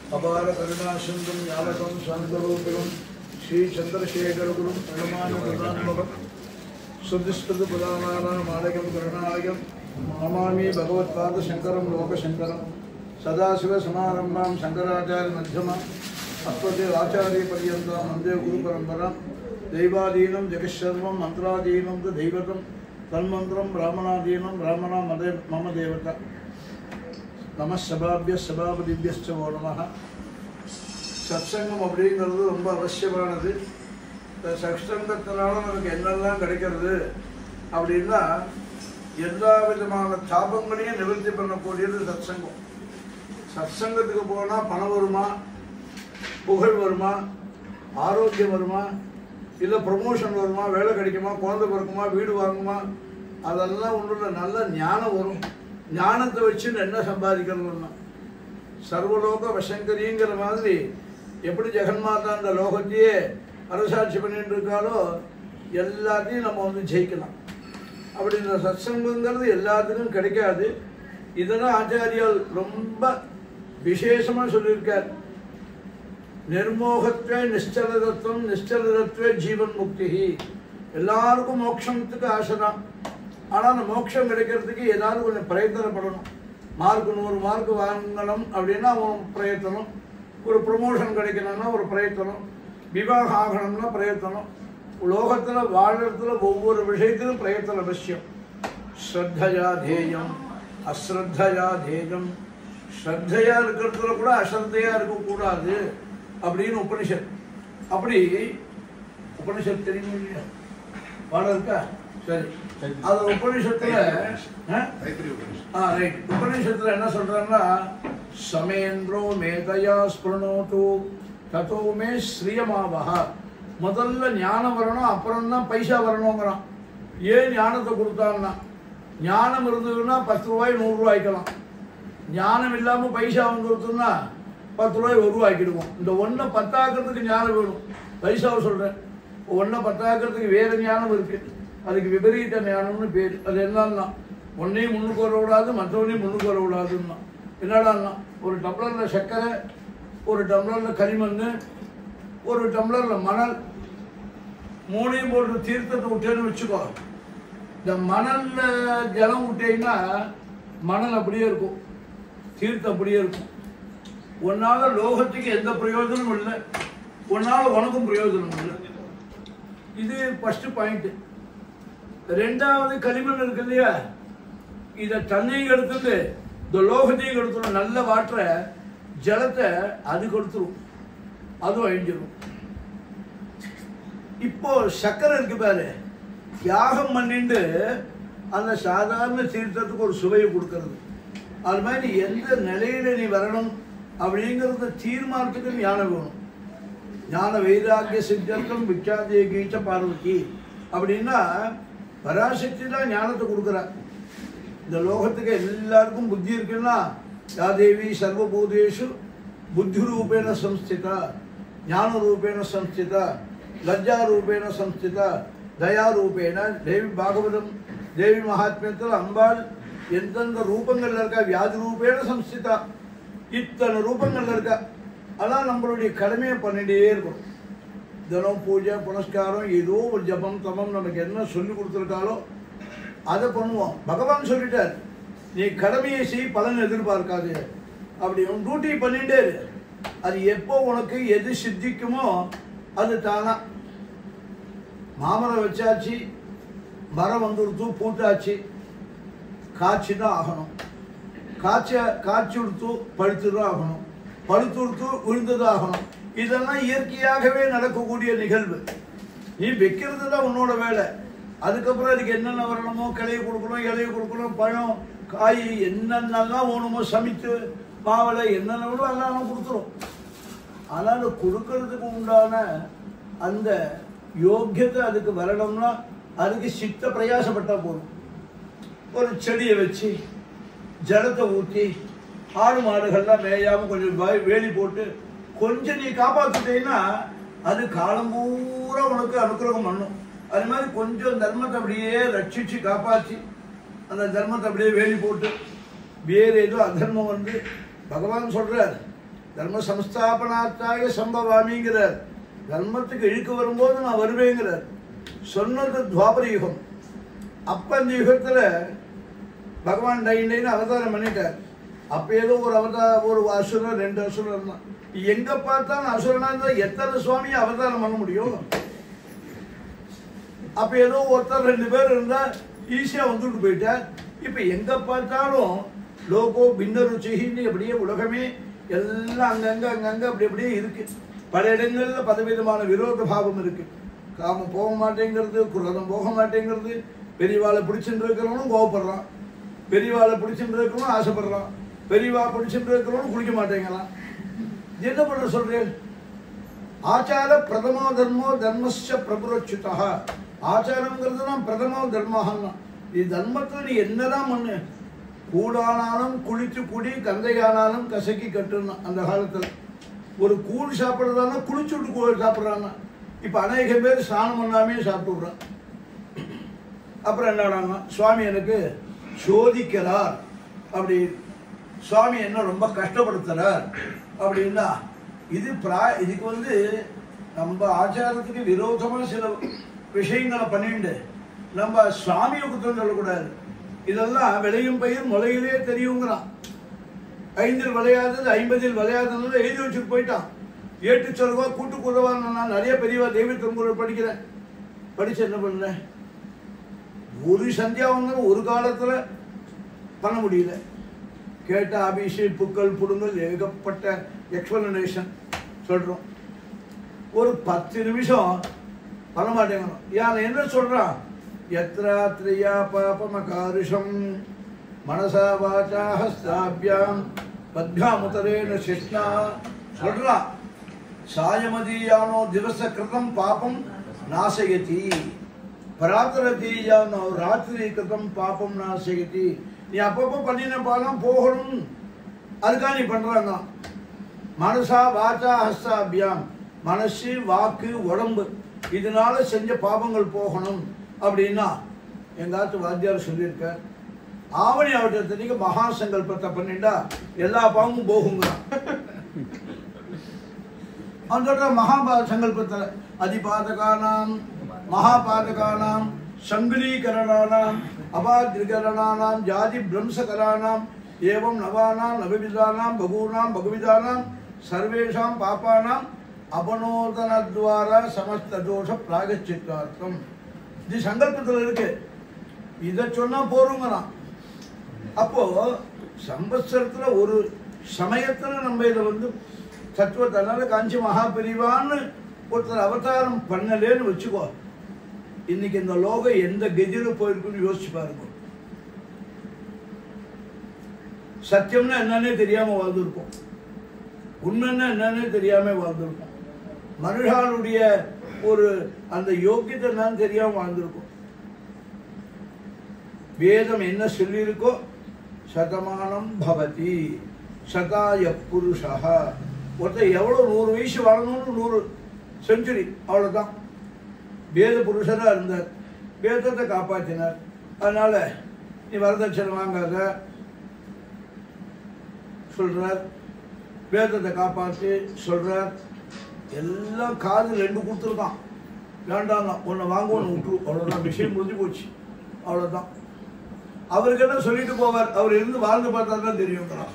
அபார கருணாசிந்தும் ஞாபகம் சாந்தரூபிலும் ஸ்ரீ சந்திரசேகரகுரும் பிரணமான கருணான்மகம் சுதிஸ்கிருத புராணானாம் ஆலயம் கருணாலயம் நமாமி பகவத்பாத சங்கரம் லோகசங்கரம் சதாசிவ சமாரம்பாம் சங்கராச்சாரிய மத்தியமாம் அப்பதே ஆச்சாரிய பர்யந்தாம் வந்தே குரு பரம்பராம் தெய்வாதீனம் ஜெகசர்வம் மந்திராதீனம் து தெய்வதம் தன்மந்திரம் பிராமணாதீனம் பிராமணா மதே மம தேவதா நம சபாபிய சபாபதிபியஸ்ட ஓ நமः சத்சங்கம் அப்படிங்கிறது ரொம்ப அவசியமானது இந்த சத்சங்கத்தினால நமக்கு என்னெல்லாம் கிடைக்கிறது அப்படின்னா எல்லா விதமான தாபங்களையும் நிவர்த்தி பண்ணக்கூடியது சத்சங்கம் சத்சங்கத்துக்கு போனால் பணம் வருமா புகழ் வருமா ஆரோக்கியம் வருமா இல்லை ப்ரொமோஷன் வருமா வேலை கிடைக்குமா குழந்தை பிறக்குமா வீடு வாங்குமா அதெல்லாம் ஒன்றும் இல்லை நல்ல ஞானம் வரும் ஞானத்தை வச்சு என்ன சம்பாதிக்கணும்னா சர்வலோக வசங்கரிங்கிற மாதிரி எப்படி ஜெகன்மாதா அந்த லோகத்தையே அரசாட்சி பண்ணிட்டு இருக்காளோ எல்லாத்தையும் நம்ம வந்து ஜெயிக்கலாம் அப்படி இந்த சத்சங்கங்கிறது எல்லாத்துக்கும் கிடைக்காது இதெல்லாம் ஆச்சாரியால் ரொம்ப விசேஷமாக சொல்லியிருக்கார் நிர்மோகத்வே நிஷ்சலதத்துவம் நிஷ்சலதத்துவே ஜீவன் முக்தி எல்லாருக்கும் மோட்சத்துக்கு ஆசை தான் ஆனால் அந்த மோட்சம் கிடைக்கிறதுக்கு ஏதாவது கொஞ்சம் பிரயத்தனப்படணும் மார்க் நூறு மார்க் வாங்கணும் அப்படின்னா அவன் பிரயத்தனம் ஒரு ப்ரொமோஷன் கிடைக்கணும்னா ஒரு பிரயத்தனம் விவாகம் ஆகணும்னா பிரயத்தனம் லோகத்தில் வாழறதுல ஒவ்வொரு விஷயத்திலும் பிரயத்தன அவசியம் ஸ்ரத்தையா தேயம் அஸ்ரத்தையா தேயம் ஸ்ரத்தையா இருக்கிறதுல கூட அஸ்ரத்தையா இருக்கக்கூடாது அப்படின்னு உபனிஷத் அப்படி உபனிஷத் தெரியும் இல்லையா பாடம் இருக்கா சரி அது உபனிஷத்துல ஆ? ஆ ரைட் உபநிஷத்துல என்ன சொல்றாங்கன்னா சமேந்திரோ மேதையா ஸ்பிருணோது தத்தோ மே ஸ்ரீயமாவஹ முதல்ல ஞானம் வரணும் அப்புறம் தான் பைசா வரணுங்கிறான் ஏன் ஞானத்தை கொடுத்தான்னா ஞானம் இருந்ததுன்னா பத்து ரூபாய் நூறு ரூபாய்க்கலாம் ஞானம் இல்லாமல் பைசா வந்துருச்சுன்னா பத்து ரூபாய் ஒரு ரூபாய்க்கிடுவோம் இந்த ஒன்றை பத்தாக்கிறதுக்கு ஞானம் வேணும் பைசாவை சொல்கிறேன் ஒன்றை பத்தாக்கிறதுக்கு வேறு ஞானம் இருக்குது அதுக்கு விபரீத ஞானம்னு பேர் அது என்னன்னா ஒன்றையும் முன்னுக்கு வர விடாது மற்றவனையும் முன்னுக்கு வர விடாதுன்னா என்னடான்னா ஒரு டம்ளரில் சர்க்கரை ஒரு டம்ளரில் களிமண் ஒரு டம்ளரில் மணல் மூணையும் போட்டு தீர்த்தத்தை விட்டேன்னு வச்சுக்கோ இந்த மணல்ல ஜலம் விட்டீங்கன்னா மணல் அப்படியே இருக்கும் தீர்த்தம் அப்படியே இருக்கும் உன்னால லோகத்துக்கு எந்த பிரயோஜனமும் இல்லை உன்னால உனக்கும் பிரயோஜனம் இல்லை இது ஃபர்ஸ்ட் பாயிண்ட் ரெண்டாவது களிமண் இருக்கு இல்லையா இதை தண்ணியும் எடுத்துட்டு இந்த லோகத்தையும் எடுத்துடும் நல்ல வாட்டரை ஜலத்தை அது கொடுத்துரும் அதுவும் அழிஞ்சிடும் இப்போ சக்கரை இருக்கு பாரு தியாகம் பண்ணிட்டு அந்த சாதாரண தீர்த்தத்துக்கு ஒரு சுவையை கொடுக்கறது அது மாதிரி எந்த நிலையில நீ வரணும் அப்படிங்கிறத தீர்மானத்துக்கு ஞானம் வேணும் ஞான வைராக்கிய சித்தர்த்தம் விக்ஷாதிய கீச்ச பார்வதி அப்படின்னா பராசக்தி தான் ஞானத்தை கொடுக்குறா இந்த லோகத்துக்கு எல்லாருக்கும் புத்தி இருக்குன்னா யாதேவி சர்வபூதேஷு புத்தி ரூபேண சம்ஸ்திதா ஞான ரூபேண சம்ஸ்திதா லஜ்ஜா ரூபேண சம்ஸ்திதா தயா ரூபேண தேவி பாகவதம் தேவி மகாத்மியத்தில் அம்பாள் எந்தெந்த ரூபங்கள்ல இருக்கா வியாதி ரூபேண சம்ஸ்திதா இத்தனை ரூபங்கள்ல இருக்கா அதான் நம்மளுடைய கடமையை பண்ணிட்டே இருக்கணும் தினம் பூஜை புனஸ்காரம் ஏதோ ஒரு ஜபம் தமம் நமக்கு என்ன சொல்லி கொடுத்துருக்காலோ அதை பண்ணுவோம் பகவான் சொல்லிட்டார் நீ கடமையை செய் பலன் எதிர்பார்க்காது அப்படி உன் டியூட்டி பண்ணிட்டே இரு அது எப்போ உனக்கு எது சித்திக்குமோ அது தானா மாமரம் வச்சாச்சு மரம் வந்துடுத்து பூத்தாச்சு காய்ச்சி தான் ஆகணும் காய்ச்ச காய்ச்சி கொடுத்து பழுத்து தான் ஆகணும் பழுத்து கொடுத்து விழுந்தது ஆகணும் இதெல்லாம் இயற்கையாகவே நடக்கக்கூடிய நிகழ்வு நீ வைக்கிறது தான் உன்னோட வேலை அதுக்கப்புறம் அதுக்கு என்னென்ன வரணுமோ கிளையை கொடுக்கணும் இலையை கொடுக்கணும் பழம் காய் என்னென்னலாம் வேணுமோ சமைத்து மாவளை என்னென்ன வேணுமோ எல்லாம் நம்ம கொடுத்துரும் ஆனால் கொடுக்கறதுக்கு உண்டான அந்த யோக்கியத்தை அதுக்கு வரணும்னா அதுக்கு சித்த பிரயாசப்பட்டா போதும் ஒரு செடியை வச்சு ஜலத்தை ஊற்றி ஆடு மாடுகள்லாம் மேயாம கொஞ்சம் வய- வேலி போட்டு கொஞ்சம் நீ காப்பாத்திட்டீங்கன்னா அது காலம் பூரா உனக்கு அனுக்கிரகம் பண்ணும் அது மாதிரி கொஞ்சம் தர்மத்தை அப்படியே ரட்சிச்சு காப்பாற்றி அந்த தர்மத்தை அப்படியே வேலி போட்டு வேறு ஏதோ அதர்மம் வந்து பகவான் சொல்றார் தர்ம சம்ஸ்தாபனாத்தாய சம்பவாமிங்கிறார் தர்மத்துக்கு இழுக்கு வரும்போது நான் வருவேங்கிறார் சொன்னது துவாபர யுகம் அப்ப அந்த யுகத்துல பகவான் டைன்னு அவதாரம் பண்ணிட்டார் அப்ப ஏதோ ஒரு அவதார ஒரு அசுரன் ரெண்டு அசுரன் இருந்தான் எங்க பார்த்தாலும் அசுரனா இருந்தா எத்தனை சுவாமியை அவதாரம் பண்ண முடியும் அப்ப ஏதோ ஒருத்தர் ரெண்டு பேர் இருந்தா ஈஸியா வந்துட்டு போயிட்டார் இப்ப எங்க பார்த்தாலும் லோகோ பின்ன ருச்சின்னு அப்படியே உலகமே எல்லாம் அங்கங்க அங்கங்க அப்படி அப்படியே இருக்கு பல இடங்கள்ல பலவிதமான விரோத பாவம் இருக்கு காமம் போக மாட்டேங்கிறது குரதம் போக மாட்டேங்கிறது பெரியவாளை பிடிச்சிட்டு இருக்கிறவனும் கோவப்படுறான் பெரியவாளை பிடிச்சிட்டு இருக்கிறவனும் ஆசைப்படுறான் பெரியவா பிடிச்சிட்டு இருக்கிறவனும் குளிக்க மாட்டேங்கிறான் என்ன பண்ண சொல்றேன் ஆச்சார பிரதமோ தர்மோ தர்மஸ்ய பிரபுரச்சுதா ஆச்சாரங்கிறது தான் பிரதமோ தர்மஹன்னா நீ தர்மத்தை நீ என்னதான் பண்ணு கூடானாலும் குளிச்சு குடி கந்தையானாலும் கசக்கி கட்டுனா அந்த காலத்துல ஒரு கூழ் சாப்பிட்றதானா குளிச்சு விட்டு கூழ் சாப்பிட்றாங்க இப்ப அநேக பேர் ஸ்நானம் பண்ணாமே சாப்பிட்டுடுறான் அப்புறம் என்னடாங்க சுவாமி எனக்கு சோதிக்கிறார் அப்படி சுவாமி என்ன ரொம்ப கஷ்டப்படுத்துறார் அப்படின்னா இது பிரா இதுக்கு வந்து நம்ம ஆச்சாரத்துக்கு விரோதமா சில விஷயங்களை பண்ணிண்டு நம்ம சுவாமியை குத்தம் சொல்லக்கூடாது இதெல்லாம் விளையும் பயிர் முளையிலே தெரியுங்கிறான் ஐந்தில் விளையாதது ஐம்பதில் விளையாதது எழுதி வச்சுட்டு போயிட்டான் ஏட்டு சொல்வா கூட்டு குறவா நான் நிறைய பெரியவா தெய்வ திருமுறை படிக்கிறேன் படிச்சு என்ன பண்ணேன் ஒரு சந்தியாவந்தனம் ஒரு காலத்துல பண்ண முடியல கேட்ட அபிஷேக் புக்கள் புடுங்கல் ஏகப்பட்ட எக்ஸ்பிளனேஷன் சொல்றோம் ஒரு பத்து நிமிஷம் பண்ண மாட்டேங்கிறோம் யார் என்ன சொல்றான் எத்ராத்ரியா பாபமகாருஷம் மனசா வாச்சா ஹஸ்தாபியாம் பத்மாமுதரேன சிஷ்ணா சொல்றான் சாயமதீயானோ திவச கிருதம் பாபம் நாசயதி பிரார்த்தனதீயானோ ராத்திரி கிருதம் பாபம் நாசயதி நீ அப்பப்போ பண்ணின பாலம் போகணும் அதுக்காக நீ பண்றாங்க மனசா வாச்சா ஹஸ்தாபியாம் மனசு வாக்கு உடம்பு இதனால செஞ்ச பாபங்கள் போகணும் அப்படின்னா எங்காத்து வாத்தியார் சொல்லியிருக்கார் ஆவணி அவட்டத்தனைக்கு மகா சங்கல்பத்தை பண்ணிட்டா எல்லா பாவமும் போகுங்கிறான் அந்த மகாபா சங்கல்பத்தில் அதிபாதகானாம் மகாபாதகானாம் சங்கிலீகரணானாம் அபாதிரிகரணானாம் ஜாதி பிரம்சகரானாம் ஏவம் நவானாம் நவவிதானாம் பகூனாம் பகுவிதானாம் சர்வேஷாம் பாப்பானாம் அபனோதனத்வாரா சமஸ்த தோஷ பிராகச்சித்தார்த்தம் இது சங்கல்பத்தில் இருக்கு இதை சொன்னா போருங்கிறான் அப்போ சம்பத்சரத்துல ஒரு சமயத்துல நம்ம இதை வந்து தத்துவத்தினால காஞ்சி மகாபிரிவான்னு ஒருத்தர் அவதாரம் பண்ணலேன்னு வச்சுக்கோ இன்னைக்கு இந்த லோகம் எந்த கதியில போயிருக்குன்னு யோசிச்சு பாருங்க சத்தியம்னா என்னன்னே தெரியாம வாழ்ந்திருப்போம் உண்மைன்னா என்னன்னே தெரியாம வாழ்ந்திருப்போம் மனுஷாளுடைய ஒரு அந்த யோக்கியத்தை என்னன்னு தெரியாம வாழ்ந்திருக்கும் வேதம் என்ன சொல்லியிருக்கோ சதமானம் பவதி சதாய புருஷா ஒருத்தர் எவ்வளோ நூறு வயசு வாழணும்னு நூறு செஞ்சுரி அவ்வளோதான் வேத புருஷராக இருந்தார் வேதத்தை காப்பாற்றினார் அதனால நீ வரதட்சணை வாங்காத சொல்றார் வேதத்தை காப்பாற்றி சொல்றார் எல்லாம் காது ரெண்டு கொடுத்துருக்கான் வேண்டாம் ஒன்று வாங்க ஒன்று விட்டுரு அவ்வளோதான் விஷயம் முடிஞ்சு போச்சு அவ்வளோதான் அவருக்கு என்ன சொல்லிட்டு போவார் அவர் இருந்து வாழ்ந்து பார்த்தா தான் தெரியுங்கிறான்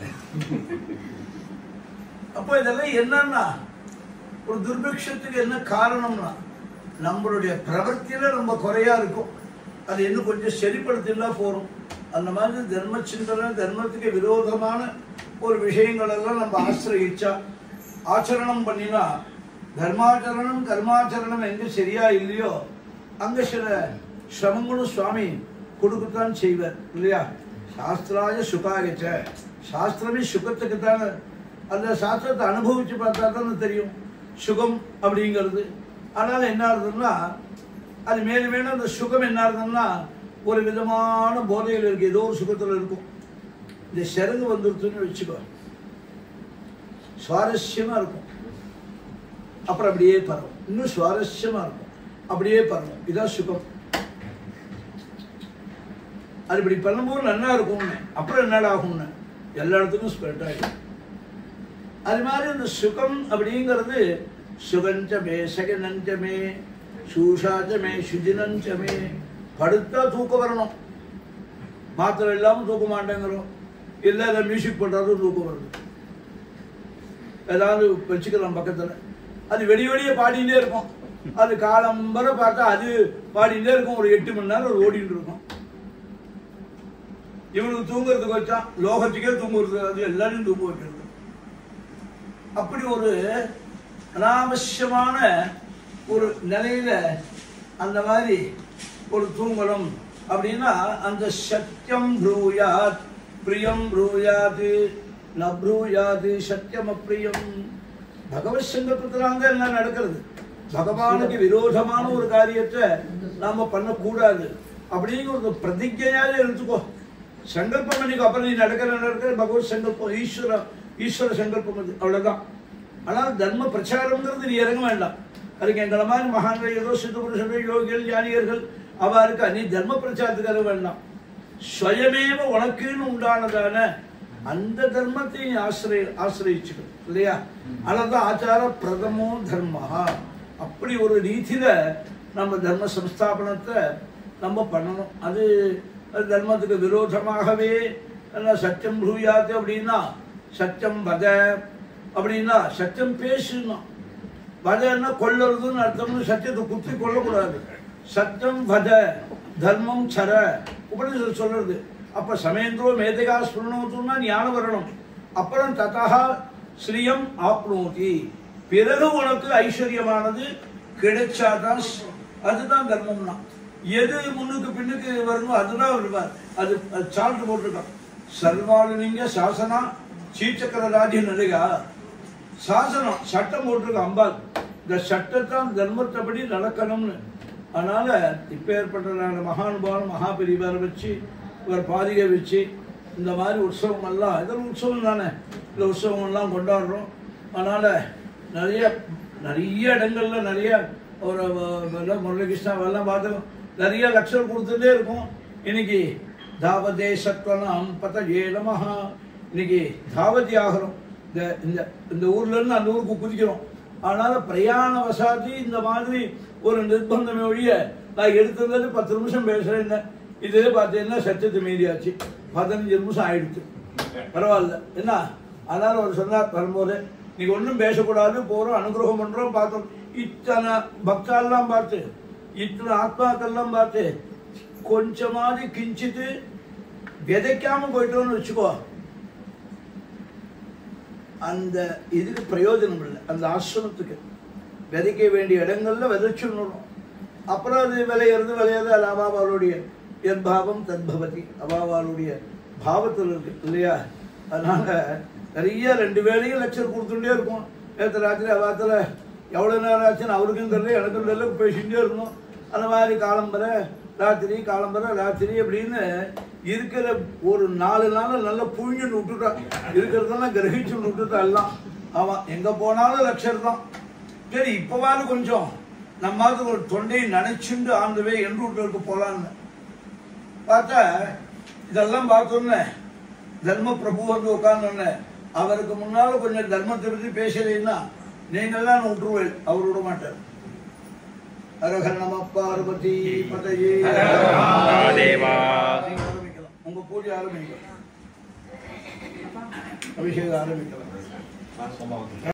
அப்போ இதெல்லாம் என்னன்னா ஒரு துர்பிக்ஷத்துக்கு என்ன காரணம்னா நம்மளுடைய பிரவர்த்தியில ரொம்ப குறையா இருக்கும் அது இன்னும் கொஞ்சம் சரிப்படுத்தினா போறோம் அந்த மாதிரி தர்ம சிந்தனை தர்மத்துக்கு விரோதமான ஒரு விஷயங்கள் எல்லாம் நம்ம ஆசிரயிச்சா ஆச்சரணம் பண்ணினா தர்மாச்சரணம் கர்மாச்சரணம் எங்க சரியா இல்லையோ அங்க சில சிரமங்களும் சுவாமி கொடுக்கத்தான் செய்வார் இல்லையா சாஸ்திராய சுகாயச்ச சாஸ்திரமே சுகத்துக்கு தானே அந்த சாஸ்திரத்தை அனுபவிச்சு பார்த்தா தானே தெரியும் சுகம் அப்படிங்கிறது அதனால என்ன ஆகுதுன்னா அது மேலும் மேலும் அந்த சுகம் என்ன ஆகுதுன்னா ஒரு விதமான போதையில் இருக்கு ஏதோ ஒரு சுகத்தில் இருக்கும் இந்த செருகு வந்துருச்சுன்னு வச்சுக்கோ சுவாரஸ்யமா இருக்கும் அப்புறம் அப்படியே பரவும் இன்னும் சுவாரஸ்யமா இருக்கும் அப்படியே பரவும் இதான் சுகம் அது இப்படி பண்ணும்போது நல்லா இருக்கும்னு அப்புறம் என்னடா ஆகும்னு எல்லா இடத்துக்கும் ஸ்ப்ரெட் ஆகிடும் அது மாதிரி இந்த சுகம் அப்படிங்கிறது சுகஞ்சமே சகனஞ்சமே சூஷாச்சமே சுஜினஞ்சமே படுத்தா தூக்கம் வரணும் மாத்திரை இல்லாமல் தூக்க மாட்டேங்கிறோம் இல்லை இல்லை மியூசிக் பண்ணுறது தூக்கம் வருது ஏதாவது வச்சுக்கலாம் பக்கத்தில் அது வெடி வெடிய பாடிட்டே இருக்கும் அது காலம்பர பார்த்தா அது பாடிட்டே இருக்கும் ஒரு எட்டு மணி நேரம் அது ஓடிட்டு இருக்கும் இவனுக்கு தூங்குறதுக்கு வச்சா லோகத்துக்கே தூங்குறது அது எல்லாரையும் தூங்க வைக்கிறது அப்படி ஒரு அனாவசியமான ஒரு நிலையில அந்த மாதிரி ஒரு தூங்கணும் அப்படின்னா அந்த சத்தியம் ப்ரூயாத் பிரியம் ப்ரூயாது ந ப்ரூயாது சத்தியம் அப்பிரியம் பகவத் சங்கல்பத்திலாங்க எல்லாம் நடக்கிறது பகவானுக்கு விரோதமான ஒரு காரியத்தை நாம பண்ணக்கூடாது அப்படிங்கிற ஒரு பிரதிஜையாலே எடுத்துக்கோ சங்கல்பம் பண்ணிக்கோ அப்புறம் நீ நடக்கிற நடக்கிற பகவத் சங்கல்பம் ஈஸ்வர ஈஸ்வர சங்கல்பம் அது அவ்வளவுதான் ஆனால் தர்ம பிரச்சாரம்ங்கிறது நீ இறங்க வேண்டாம் அதுக்கு எங்களை மாதிரி மகான்கள் ஏதோ சித்த புருஷர்கள் யோகிகள் ஞானியர்கள் அவா இருக்கா நீ தர்ம பிரச்சாரத்துக்கு இறங்க வேண்டாம் ஸ்வயமேவ உனக்குன்னு உண்டானதான அந்த தர்மத்தை நீ ஆசிரிய ஆசிரியிச்சுக்கணும் இல்லையா அதான் ஆச்சார பிரதமோ தர்மஹா அப்படி ஒரு ரீதியில நம்ம தர்ம சம்ஸ்தாபனத்தை நம்ம பண்ணணும் அது அது தர்மத்துக்கு விரோதமாகவே எல்லாம் சத்தியம் ப்ரூயாது அப்படின்னா சத்தியம் வத அப்படின்னா சத்தியம் பேசுனா வதன்னா கொல்லுறதுன்னு அர்த்தம்னு சத்தியத்தை குத்தி கொல்லக்கூடாது சத்தியம் வத தர்மம் சர உபனிஷத்து சொல்றது அப்ப சமேந்திரோ மேதைகா ஸ்புரணத்துனா ஞானம் வரணும் அப்புறம் ததா ஸ்ரீயம் ஆப்னோதி பிறகு உனக்கு ஐஸ்வர்யமானது கிடைச்சாதான் ஸ்- அதுதான் தர்மம்னா எது முன்னுக்கு பின்னுக்கு வரணும் அதுதான் வருவார் அது அது சால்ட் போட்டிருக்கான் சர்வாலுலிங்க சாசனா சீச்சக்கர ராஜ்ய நிலையா சாசனம் சட்டம் போட்டிருக்க அம்பாள் இந்த சட்டத்தான் தர்மத்தைப்படி நடக்கணும்னு அதனால இப்ப ஏற்பட்ட மகானுபாவம் மகாபெரிவாரை வச்சு இவர் பாதிகை வச்சு இந்த மாதிரி உற்சவம் எல்லாம் இதெல்லாம் உற்சவம் தானே இந்த உற்சவம் எல்லாம் கொண்டாடுறோம் அதனால நிறைய நிறைய இடங்கள்ல நிறைய ஒரு அஹ், எல்லாம் முரளிகிருஷ்ணா எல்லாம் பார்த்து நிறைய லட்சம் கொடுத்துட்டே இருக்கும் இன்னைக்கு தாவதே சத்வனம் பத ஏலமஹா இன்னைக்கு தாவதி ஆகிறோம் இந்த இந்த இந்த ஊர்ல இருந்து அந்த ஊருக்கு குதிக்கிறோம் அதனால பிரயாண வசாதி இந்த மாதிரி ஒரு நிர்பந்தமே ஒழிய நான் எடுத்தது பத்து நிமிஷம் பேசுறேன் இதே பார்த்தீங்கன்னா சத்தியத்தை மீறியாச்சு பதினஞ்சு நிமிஷம் ஆயிடுச்சு பரவாயில்ல என்ன அதனால அவர் சொன்னார் வரும்போது நீங்க ஒன்றும் பேசக்கூடாது போறோம் அனுகிரகம் பண்றோம் பார்த்தோம் இத்தனை பக்தாலாம் பார்த்து இத்தனை ஆத்மாக்கள்லாம் பார்த்து கொஞ்சமாவது கிஞ்சித்து விதைக்காம போயிட்டோம்னு வச்சுக்கோ அந்த இதுக்கு பிரயோஜனம் இல்லை அந்த ஆசிரமத்துக்கு விதைக்க வேண்டிய இடங்கள்ல விதைச்சுடணும் அப்புறம் அது விளையிறது விளையாது அது அவாவாளுடைய எத்பாவம் தத்பவதி அவாவாளுடைய பாவத்தில் இருக்கு இல்லையா அதனால நிறைய ரெண்டு வேளையும் லெக்சர் கொடுத்துட்டே இருக்கும் நேற்று ராத்திரி அவாத்தில் எவ்வளோ நேரம் ஆச்சுன்னு அவருக்கும் தெரியல எனக்கும் தெரியல பேசிகிட்டே இருக்கணும் அந்த மாதிரி காலம்பரை ராத்திரி காலம்பரை ராத்திரி அப்படின்னு இருக்கிற ஒரு நாலு நாள் நல்லா புழிஞ்சுன்னு விட்டுட்டான் இருக்கிறதெல்லாம் கிரகிச்சு விட்டுட்டா எல்லாம் ஆமாம் எங்கே போனாலும் லட்சர் தான் சரி இப்போவாது கொஞ்சம் நம்மாவது ஒரு தொண்டையை நினைச்சுண்டு ஆண்டவே என் ரூட்டுக்கு போலான்னு பார்த்தா இதெல்லாம் பார்த்தோன்னே தர்ம பிரபு வந்து உட்கார்ந்தோன்னே அவருக்கு முன்னால கொஞ்சம் தர்மத்தை பற்றி பேசலைன்னா நீங்கள்லாம் விட்டுருவேன் அவர் விட மாட்டார் அரகர் நம பார்வதி பதையே மகாதேவா. நீங்க ஆரம்பிக்கலாம் உங்க பூஜை ஆரம்பிக்கலாம் அபிஷேகம் ஆரம்பிக்கலாம்